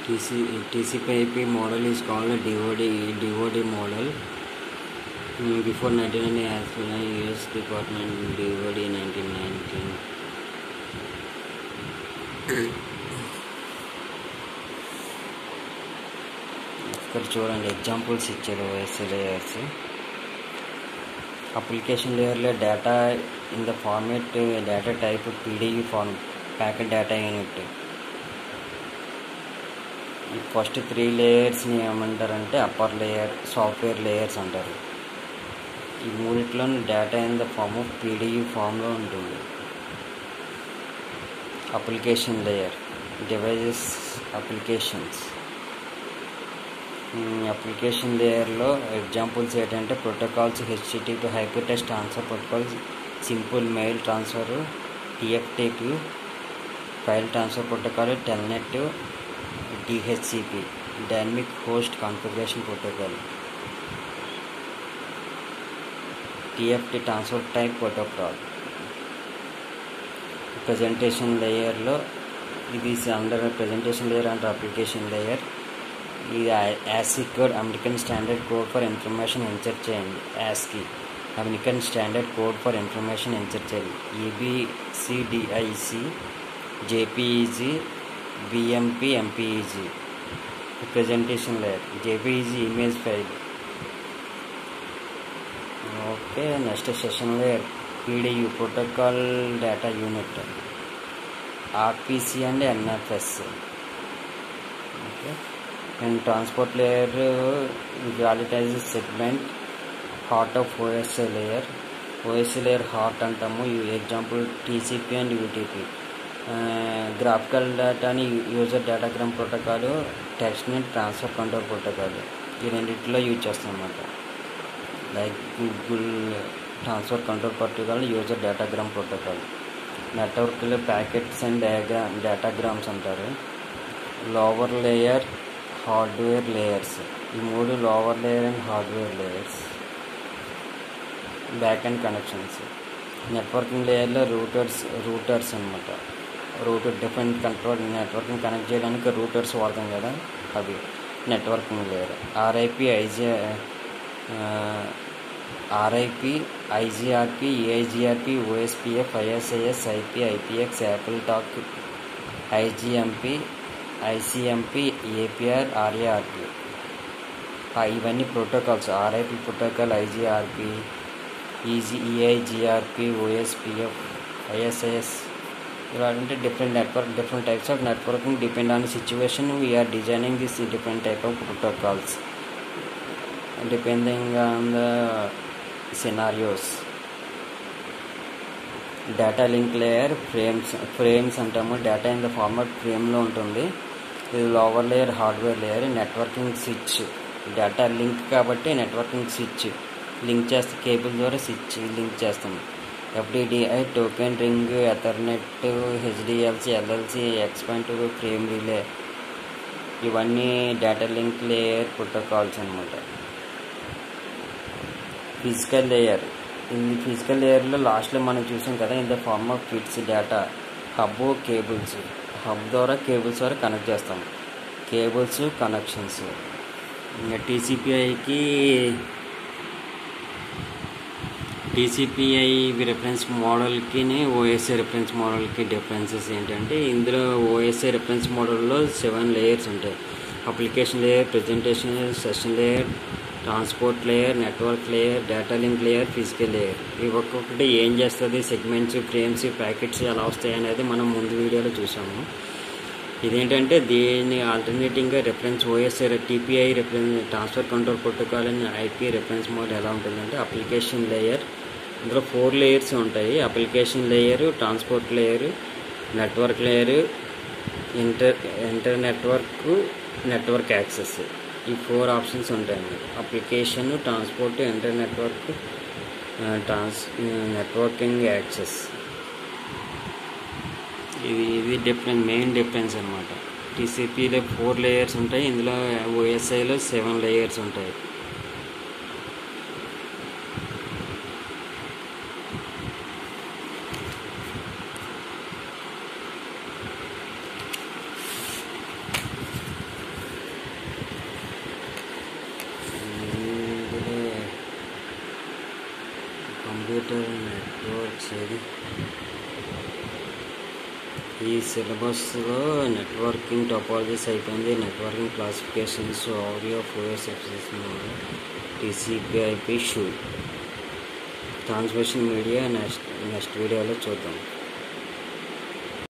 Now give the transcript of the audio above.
TC, TCP/IP model is called a DoD DoD model. Mm, Before 1990, as well as US Department DoD 1919. ఇక్కడ చూడండి examples ఇచ్చారు OS layers application లేయర్లో data in the format data type PDU form packet data unit ఈ first three లేయర్స్ని ఏమంటారంటే upper layer software layers అంటారు ఈ మూడిట్లో data in the form of PDU ఫామ్లో ఉంటుంది application layer devices applications application లేయర్లో ఎగ్జాంపుల్స్ ఏంటంటే protocols HTTP hyper test transfer protocols simple mail transfer TFTP file transfer protocol telnet DHCP dynamic host configuration protocol TFT transfer type protocol presentation లేయర్లో ఇది under presentation layer under application layer ఇది ASCII code American standard code for information insert చేయండి ASCII American standard code for information insert చేయాలి EBCDIC JPEG BMP MPEG presentation layer JPEG image file okay next session layer PDU protocol data unit RPC and NFS okay and transport layer వ్యాలిటైజ్ segment heart of OSA layer OSA layer heart అంటాము example TCP and UTP graphical డేటాని user datagram protocol టెక్స్ట్ని transfer control protocol ఈ రెండింటిలో use చేస్తాం అన్నమాట like Google transfer control protocol user datagram protocol నెట్వర్క్లో packets and diagram datagrams అంటారు lower layer hardware layers ఈ మూడు lower layer and hardware layers back and connections networking లేయర్లో routers routers అనమాట router different control networking connect చేయడానికి routers వాడతాం కదా అవి networking layer RIP IG RIP IGRP AIGRP OSPF ISIS IP IPX AppleTalk IGMP ICMP APR RARP ఇవన్నీ protocols RIP protocol IGRP EG EIGRP OSPF ISIS ఇలాంటి different network different types of networking depend on situation we're designing this different type of protocols depending on the scenarios data link layer frames frames అంటాము data in the format ఫ్రేమ్లో ఉంటుంది ఇది lower layer hardware layer networking switch data link కాబట్టి networking switch link చేస్తే cable ద్వారా switch link చేస్తాం FDDI token ring Ethernet HDLC LLC ఎక్స్పాంట్ frame relay ఇవన్నీ డేటా లింక్ లేయర్ ప్రోటోకాల్స్ అనమాట ఫిజికల్ లేయర్ ఈ ఫిజికల్ లేయర్లో లాస్ట్లో మనం చూసాం కదా in the form of bits data hub cables hub ద్వారా కేబుల్స్ ద్వారా కనెక్ట్ చేస్తాం కేబుల్స్ కనెక్షన్స్ ఇంకా టీసీపీఐకి టీసీపీఐ రిఫరెన్స్ మోడల్కి ఓఎస్ఏ రిఫరెన్స్ మోడల్కి డిఫరెన్సెస్ ఏంటంటే ఇందులో ఓఎస్ఏ రిఫరెన్స్ మోడల్లో సెవెన్ లేయర్స్ ఉంటాయి application layer presentation session layer transport layer network layer data link layer physical layer ఇవి ఒక్కొక్కటి ఏం చేస్తుంది సెగ్మెంట్స్ ఫ్రేమ్స్ ప్యాకెట్స్ ఎలా వస్తాయి అనేది మనం ముందు వీడియోలో చూసాము ఇదేంటంటే దీన్ని ఆల్టర్నేటివ్గా reference OSR TPI reference transfer control protocol అని ఐపీ రిఫరెన్స్ మోడ్ ఎలా ఉంటుందంటే అప్లికేషన్ లేయర్ ఇందులో ఫోర్ లేయర్స్ ఉంటాయి application layer transport layer network layer inter inter network network access ఈ ఫోర్ ఆప్షన్స్ ఉంటాయండి application transport inter network trans networking access ఇది ఇది different main difference అనమాట టీసీపీలో ఫోర్ లేయర్స్ ఉంటాయి ఇందులో ఓఎస్ఐలో సెవెన్ లేయర్స్ ఉంటాయి వచ్చేది ఈ సిలబస్లో నెట్వర్కింగ్ టోపాలజీస్ అయిపోయింది నెట్వర్కింగ్ క్లాసిఫికేషన్స్ ఆడియో ఫోఎస్ టీసీపీ ఐపీ షూ ట్రాన్స్మిషన్ మీడియా నెక్స్ట్ నెక్స్ట్ వీడియోలో చూద్దాం